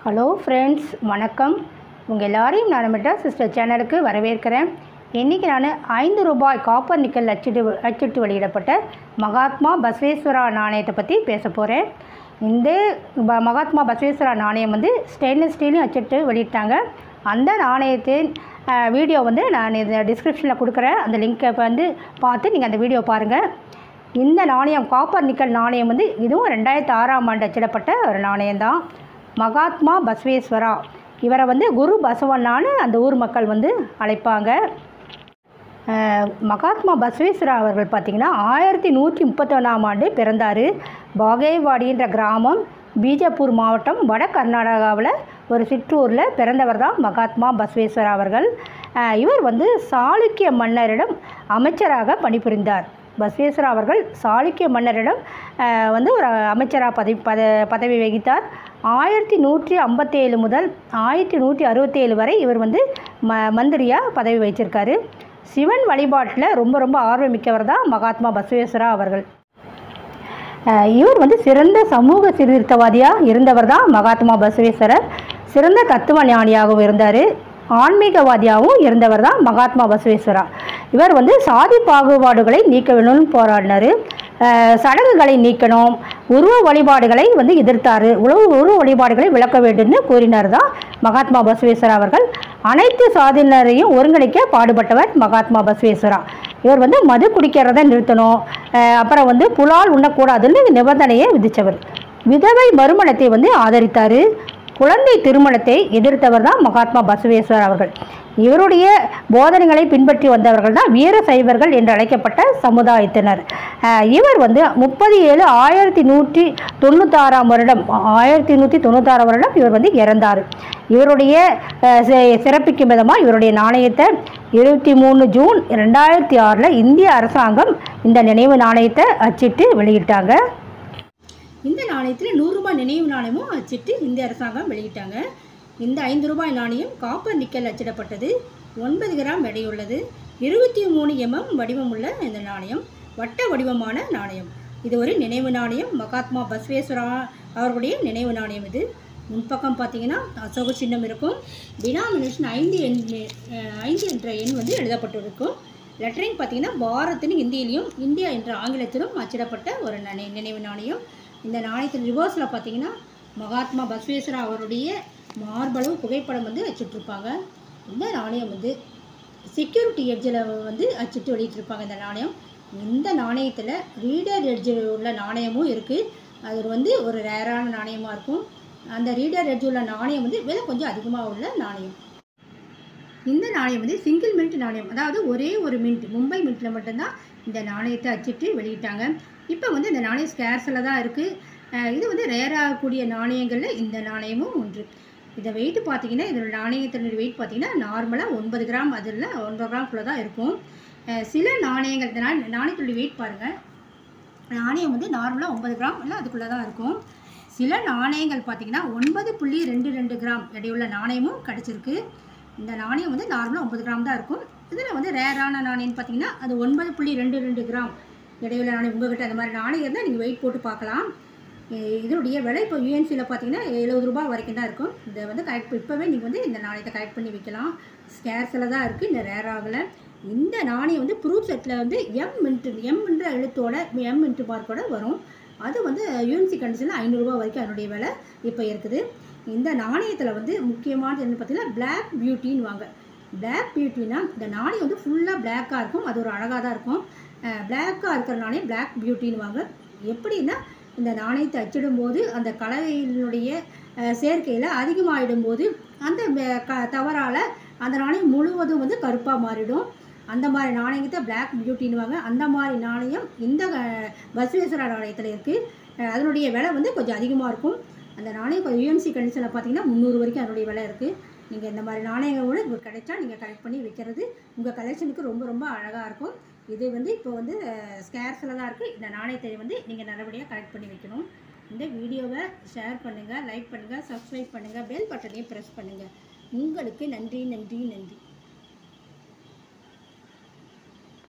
hello friends வணக்கம் உங்கள் எல்லாரையும் நான் நம்மகிட்ட சிஸ்டர் சேனலுக்கு வரவேற்கிறேன் இன்றைக்கி நான் ஐந்து ரூபாய் காப்பர் நிக்கல் அச்சிட்டு அச்சிட்டு வெளியிடப்பட்ட மகாத்மா பசவேஸ்வரா நாணயத்தை பற்றி பேச போகிறேன் இந்த ப- மகாத்மா பசவேஸ்வரா நாணயம் வந்து ஸ்டெயின்லெஸ் ஸ்டீலையும் அச்சிட்டு வெளியிட்டாங்க அந்த நாணயத்தின் அஹ், வீடியோ வந்து நான் இந்த டிஸ்கிரிப்ஷனில் கொடுக்குறேன் அந்த லிங்க்கை வந்து பார்த்து நீங்கள் அந்த வீடியோ பாருங்கள் இந்த நாணயம் காப்பர் நிக்கல் நாணயம் வந்து இதுவும் ரெண்டாயிரத்தி ஆறாம் ஆண்டு அச்சிடப்பட்ட ஒரு நாணயம்தான் மகாத்மா பஸ்வேஸ்வரா இவரை வந்து குரு பசவண்ணான்னு அந்த ஊர் மக்கள் வந்து அழைப்பாங்க அஹ், மகாத்மா பஸ்வேஸ்வரா அவர்கள் பார்த்திங்கன்னா ஆயிரத்தி நூற்றி முப்பத்தொன்னாம் ஆண்டு பிறந்தார் பாகேவாடின்ற கிராமம் பீஜப்பூர் மாவட்டம் வட கர்நாடகாவில் ஒரு சிற்றூரில் பிறந்தவர் தான் மகாத்மா பஸ்வேஸ்வரா அவர்கள் அஹ், இவர் வந்து சாளுக்கிய மன்னரிடம் அமைச்சராக பணிபுரிந்தார் பஸ்வேஸ்வரா அவர்கள் சாளுக்கிய மன்னரிடம் அஹ், வந்து ஒரு அமைச்சராக பதவி பத பதவி வகித்தார் ஆயிரத்தி நூற்றி ஐம்பத்தேழு முதல் ஆயிரத்தி நூற்றி அறுபத்தேழு வரை இவர் வந்து ம மந்திரியாக பதவி வகிச்சிருக்காரு சிவன் வழிபாட்டில் ரொம்ப ரொம்ப ஆர்வமிக்கவர் தான் மகாத்மா பசவேஸ்வரா அவர்கள் அஹ் இவர் வந்து சிறந்த சமூக சீர்திருத்தவாதியாக இருந்தவர் தான் மகாத்மா பசவேஸ்வரர் சிறந்த தத்துவ ஞானியாகவும் இருந்தார் ஆன்மீகவாதியாகவும் இருந்தவர் தான் மகாத்மா பசவேஸ்வரா இவர் வந்து சாதி பாகுபாடுகளை நீக்க வேணும்னு போராடினார் அஹ் சடங்குகளை நீக்கணும் உருவ வழிபாடுகளை வந்து எதிர்த்தார் உழவு உருவ வழிபாடுகளை விளக்க வேண்டும்னு கூறினார் தான் மகாத்மா பசவேஸ்வரா அவர்கள் அனைத்து சாதியினரையும் ஒருங்கிணைக்க பாடுபட்டவர் மகாத்மா பசவேஸ்வரா இவர் வந்து மது குடிக்கிறத நிறுத்தணும் அஹ் அப்புறம் வந்து புலால் உண்ணக்கூடாதுன்னு நிபந்தனையை விதித்தவர் விதவை மறுமணத்தை வந்து ஆதரித்தார் குழந்தை திருமணத்தை எதிர்த்தவர் தான் மகாத்மா பசவேஸ்வரர் அவர்கள் இவருடைய போதனைகளை பின்பற்றி வந்தவர்கள் தான் வீர சைவர்கள் என்று அழைக்கப்பட்ட சமுதாயத்தினர் அஹ் இவர் வந்து முப்பது ஏழு ஆயிரத்தி நூற்றி தொண்ணூத்தாறாம் வருடம் ஆயிரத்தி நூற்றி தொண்ணூத்தாறாம் வருடம் இவர் வந்து இறந்தார் இவருடைய அஹ், சி- சிறப்பிக்கும் விதமாக இவருடைய நாணயத்தை இருபத்தி மூணு ஜூன் ரெண்டாயிரத்தி ஆறில் இந்திய அரசாங்கம் இந்த நினைவு நாணயத்தை அச்சிட்டு வெளியிட்டாங்க இந்த நாணயத்தில் நூறுரூபா நினைவு நாணயமும் அச்சிட்டு இந்திய அரசாங்கம் வெளியிட்டாங்க இந்த ஐந்து ரூபாய் நாணயம் காப்பர் நிக்கல் அச்சிடப்பட்டது ஒன்பது கிராம் எடையுள்ளது இருபத்தி மூணு எம்எம் வடிவமுள்ள இந்த நாணயம் வட்ட வடிவமான நாணயம் இது ஒரு நினைவு நாணயம் மகாத்மா பஸ்வேஸ்வரா அவர்களுடைய நினைவு நாணயம் இது முன்பக்கம் பார்த்தீங்கன்னா அசோக சின்னம் இருக்கும் டினாமினேஷன் ஐந்து எண் அஹ், ஐந்து என்ற எண் வந்து எழுதப்பட்டிருக்கும் லெட்டரிங் பார்த்தீங்கன்னா பாரத்தின் ஹிந்தியிலையும் இந்தியா என்ற ஆங்கிலத்திலும் அச்சிடப்பட்ட ஒரு நினை நினைவு நாணயம் இந்த நாணயத்தின் ரிவர்ஸில் பார்த்தீங்கன்னா மகாத்மா பஸ்வேஸ்வரா அவருடைய மார்பளவு புகைப்படம் வந்து அச்சிட்ருப்பாங்க இந்த நாணயம் வந்து செக்யூரிட்டி எட்ஜில் வந்து அச்சிட்டு வெளியிட்டிருப்பாங்க இந்த நாணயம் இந்த நாணயத்தில் ரீடர் எட்ஜில் உள்ள நாணயமும் இருக்குது அது வந்து ஒரு ரேரான நாணயமாக இருக்கும் அந்த ரீடர் எட்ஜ் உள்ள நாணயம் வந்து விலை கொஞ்சம் அதிகமாக உள்ள நாணயம் இந்த நாணயம் வந்து சிங்கிள் மின்ட் நாணயம் அதாவது ஒரே ஒரு மின்ட் மும்பை மின்ட்டில் மட்டும்தான் இந்த நாணயத்தை அச்சிட்டு வெளியிட்டாங்க இப்போ வந்து இந்த நாணயம் ஸ்கேர்ஸில் தான் இருக்குது இது வந்து ரேராகக்கூடிய நாணயங்களில் இந்த நாணயமும் ஒன்று இதை வெயிட் பார்த்தீங்கன்னா இதோட நாணயத்தினுடைய வெயிட் பார்த்தீங்கன்னா நார்மலாக ஒன்பது கிராம் அதில் ஒன்பது கிராம்குள்ளே தான் இருக்கும் அஹ் சில நாணயங்கள் இந்த நாண நாணயத்தினுடைய வெயிட் பாருங்கள் நாணயம் வந்து நார்மலாக ஒன்பது கிராம் இல்லை அதுக்குள்ளே தான் இருக்கும் சில நாணயங்கள் பார்த்தீங்கன்னா ஒன்பது புள்ளி ரெண்டு ரெண்டு கிராம் எடையுள்ள நாணயமும் கிடச்சிருக்கு இந்த நாணயம் வந்து நார்மலாக ஒன்பது கிராம் தான் இருக்கும் இதில் வந்து ரேரான நாணயம்னு பார்த்தீங்கன்னா அது ஒன்பது புள்ளி ரெண்டு ரெண்டு கிராம் எடையுள்ள நாணயம் உங்கள்கிட்ட அந்த மாதிரி நாணயம் இருந்தால் நீங்கள் வெயிட் போட்டு பார்க்கலாம் அஹ் இதனுடைய விலை இப்போ யூஎன்சியில் பார்த்தீங்கன்னா எழுபது ரூபாய் வரைக்கும் தான் இருக்கும் இதை வந்து கலெக்ட் இப்போவே நீங்கள் வந்து இந்த நாணயத்தை கலெக்ட் பண்ணி வைக்கலாம் ஸ்கேர்ஸில் தான் இருக்குது இந்த ரேர் ஆகலை இந்த நாணயம் வந்து ப்ரூஃப் செட்டில் வந்து எம் மின்ட்டு எம் என்ற எழுத்தோட எம் மின்ட்டு மார்க்கோட வரும் அது வந்து யூஎன்சி கண்டிஷனில் ஐநூறுரூவா வரைக்கும் அதனுடைய விலை இப்போ இருக்குது இந்த நாணயத்தில் வந்து முக்கியமானது என்ன பார்த்தீங்கன்னா Black பியூட்டின்னு வாங்க Black பியூட்டினா இந்த நாணயம் வந்து ஃபுல்லாக பிளாக்காக இருக்கும் அது ஒரு அழகாக தான் இருக்கும் பிளாக்காக இருக்கிற நாணயம் Black பியூட்டின்னு வாங்க எப்படின்னா இந்த நாணயத்தை அச்சிடும்போது அந்த கலவையினுடைய அஹ், சேர்க்கையில் அதிகமாகிடும் போது அந்த வே- க தவறால் அந்த நாணயம் முழுவதும் வந்து கருப்பாக மாறிடும் அந்த மாதிரி நாணயத்தை Black பியூட்டின்னுவாங்க அந்த மாதிரி நாணயம் இந்த அஹ், பசவேஸ்வரா நாணயத்தில் இருக்குது அதனுடைய விலை வந்து கொஞ்சம் அதிகமாக இருக்கும் அந்த நாணயம் கொஞ்சம் யூஎன்சி கண்டிஷனில் பார்த்தீங்கன்னா முந்நூறு வரைக்கும் அதனுடைய விலை இருக்குது நீங்கள் இந்த மாதிரி நாணயங்களோட உங்களுக்கு கிடைச்சா நீங்கள் கலெக்ட் பண்ணி வைக்கிறது உங்கள் கலெக்ஷனுக்கு ரொம்ப ரொம்ப அழகாக இருக்கும் இது வந்து இப்போ வந்து ஸ்கேர்ஸில் தான் இருக்குது இந்த நாணயத்தை வந்து நீங்கள் நல்லபடியாக கலெக்ட் பண்ணி வைக்கணும் இந்த வீடியோவை ஷேர் பண்ணுங்கள் லைக் பண்ணுங்கள் சப்ஸ்கிரைப் பண்ணுங்கள் பெல் பட்டனையும் ப்ரெஸ் பண்ணுங்கள் உங்களுக்கு நன்றி நன்றி நன்றி